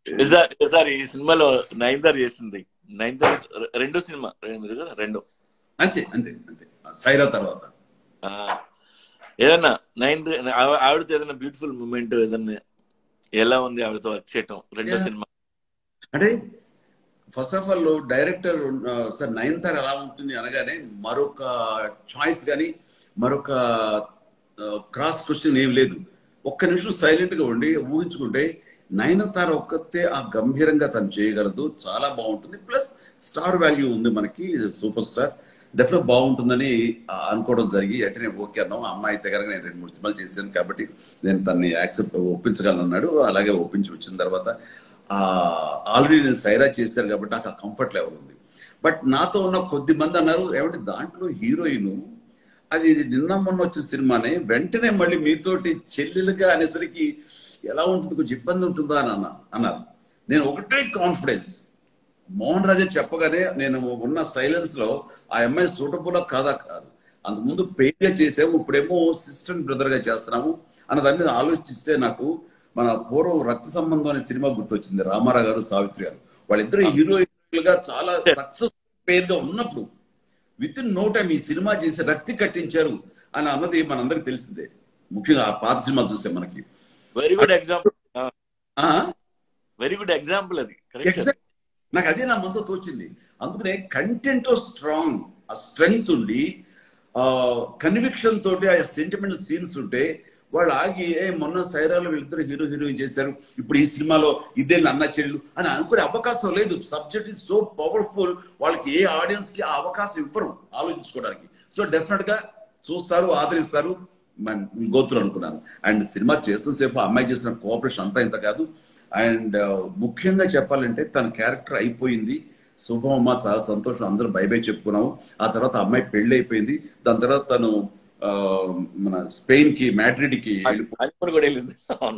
ఈసారి ఈసారి ఈ సినిమాలో నైన్దార్ చేసింది నైన్దార్ రెండో సినిమా రెండు కదా రెండు అంతే అంతే అంతే సైరా తర్వాత ఆ, ఏదన్నా నైన్ ఆవిడతో ఏదైనా బ్యూటిఫుల్ మూమెంట్ ఏదన్నా ఎలా ఉంది ఆవిడతో వర్క్ చేయటం రెండో Yeah. సినిమా అంటే first of all director sir Nayanthara ఎలా ఉంటుంది అనగానే మరొక చాయిస్ కానీ మరొక క్రాస్ క్వశ్చన్ ఏం లేదు ఒక్క నిమిషం సైలెంట్ గా ఉండి ఊహించుకుంటే నయనతార ఒక్కతే ఆ గంభీరంగా తను చేయగలదు చాలా బాగుంటుంది ప్లస్ స్టార్ వాల్యూ ఉంది మనకి సూపర్ స్టార్ డెఫినెట్ బాగుంటుందని ఆ, అనుకోవడం జరిగి అంటే నేను ఓకే అన్నాం అమ్మాయి అయితే కనుక నేను రెండు మూడు సినిమాలు చేశాను కాబట్టి నేను తన్ని యాక్సెప్ట్ ఒప్పించగలను అన్నాడు అలాగే ఒప్పించి వచ్చిన తర్వాత ఆల్రెడీ నేను సైరా చేశాను కాబట్టి నాకు ఆ కంఫర్ట్ లెవెల్ ఉంది బట్ నాతో ఉన్న కొద్ది మంది అన్నారు ఏమంటే దాంట్లో హీరోయిన్ అది నిన్న మొన్న వచ్చిన సినిమానే వెంటనే మళ్ళీ మీతోటి చెల్లెలుగా అనేసరికి ఎలా ఉంటుంది కొంచెం ఇబ్బంది ఉంటుందా అని అన్నా అన్నారు నేను ఒకటే కాన్ఫిడెన్స్ మోహన్ రాజా చెప్పగానే నేను ఉన్న సైలెన్స్ లో ఆ అమ్మాయి సూటబుల్ కాదా కాదు అంతకుముందు పెయిగా చేసాము ఇప్పుడేమో సిస్టర్ బ్రదర్ గా చేస్తున్నాము అన్న దాని మీద ఆలోచిస్తే నాకు మన పూర్వం రక్త సంబంధం అనే సినిమా గుర్తొచ్చింది రామారావు గారు సావిత్రి గారు వాళ్ళిద్దరు హీరోయిన్లుగా చాలా సక్సెస్ పేరుగా ఉన్నప్పుడు విత్ ఇన్ నో టైం ఈ సినిమా చేసి రక్తి కట్టించారు అని అన్నది మనందరికి తెలిసిందే ముఖ్యంగా ఆ పాత సినిమా చూసే మనకి వెరీ గుడ్ ఎగ్జాంపుల్ ఆ వెరీ గుడ్ ఎగ్జాంపుల్ అది కరెక్ట్ Exact. నాకు అదే నా మనసులో తోచింది అందుకనే కంటెంట్ స్ట్రాంగ్ ఆ స్ట్రెంగ్త్ ఉండి ఆ కన్విక్షన్ తోటి ఆ సెంటిమెంట్ సీన్స్ ఉంటే వాళ్ళు ఆగి ఏ మొన్న సైరాలో వీళ్ళిద్దరు హీరో హీరోయిన్ చేశారు ఇప్పుడు ఈ సినిమాలో ఇదే అన్న చెల్లెలు అని అనుకునే అవకాశం లేదు సబ్జెక్ట్ ఇస్ సో పవర్ఫుల్ వాళ్ళకి ఏ ఆడియన్స్ కి ఆ అవకాశం ఇవ్వరు ఆలోచించుకోవడానికి సో డెఫినెట్ గా చూస్తారు ఆదరిస్తారు గోతులు అనుకున్నాను అండ్ సినిమా చేసిన సేపు ఆ అమ్మాయి చేసిన కోఆపరేషన్ అంతా ఇంత కాదు అండ్ ముఖ్యంగా చెప్పాలంటే తన క్యారెక్టర్ అయిపోయింది శుభం అమ్మ చాలా సంతోషం అందరూ బై బై చెప్పుకున్నాము ఆ తర్వాత ఆ అమ్మాయి పెళ్లి అయిపోయింది దాని తర్వాత తను ఆ, మన స్పెయిన్ కి మ్యాడ్రిడ్ కి వెళ్ళిపో అది కూడా కూడా వెళ్ళింది అవును.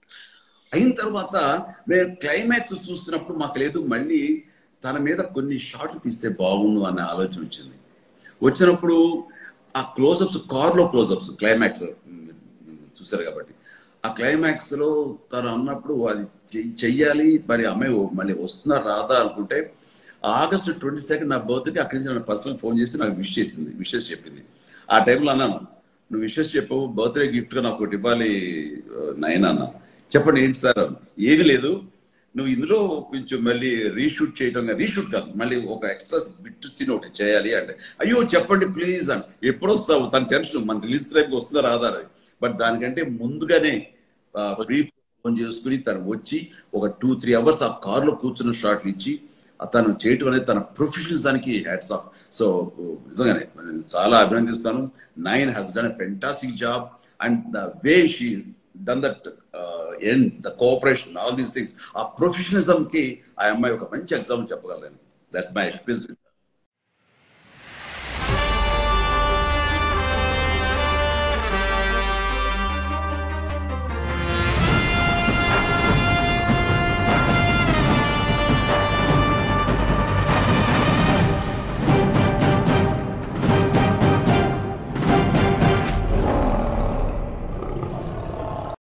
అయిన తర్వాత మేము క్లైమాక్స్ చూస్తున్నప్పుడు మాకు లేదు మళ్ళీ తన మీద కొన్ని షాట్లు తీస్తే బాగుండు అనే ఆలోచన వచ్చింది వచ్చినప్పుడు ఆ క్లోజప్స్ కార్లో క్లోజప్స్ క్లైమాక్స్ చూసారు కాబట్టి ఆ క్లైమాక్స్ లో తను అన్నప్పుడు అది చెయ్- చెయ్యాలి మరి అమ్మాయి ఓ- మళ్ళీ వస్తుందా రాదా అనుకుంటే ఆగస్టు ట్వంటీ సెకండ్ నా బర్త్డే అక్కడి నుంచి నన్ను పర్సనల్ ఫోన్ చేసి నాకు విష్ చేసింది విషెస్ చెప్పింది ఆ టైంలో అన్నాను నువ్వు విషెస్ చెప్పవు బర్త్డే గిఫ్ట్ గా నాకు ఒకటి ఇవ్వాలి నయన్ అన్నా చెప్పండి ఏంటి సార్ ఏమీ లేదు నువ్వు ఇందులో కొంచెం మళ్ళీ రీషూట్ చేయటం రీషూట్ కాదు మళ్ళీ ఒక ఎక్స్ట్రా బిట్ సీన్ ఒకటి చేయాలి అంటే అయ్యో చెప్పండి ప్లీజ్ అని ఎప్పుడు వస్తావు తన టెన్షన్ మన రిలీజ్ టైంకి వస్తుందా రాదా అది బట్ దానికంటే ముందుగానే ప్రీ ఫోన్ చేసుకుని తను వచ్చి ఒక టూ త్రీ అవర్స్ ఆ కార్ లో కూర్చున్న షాట్లు ఇచ్చి ఆ తను చేయటం అనేది తన ప్రొఫెషనల్స్ దానికి హ్యాట్స్ ఆఫ్ సో నిజంగానే నేను చాలా అభినందిస్తాను Nayan has done a fantastic job and the way she done that and the cooperation all these things ఆ ప్రొఫెషనలిజం కి ఆ అమ్మాయి ఒక మంచి ఎగ్జాంపుల్ చెప్పగలను దట్స్ మై ఎక్స్పీరియన్స్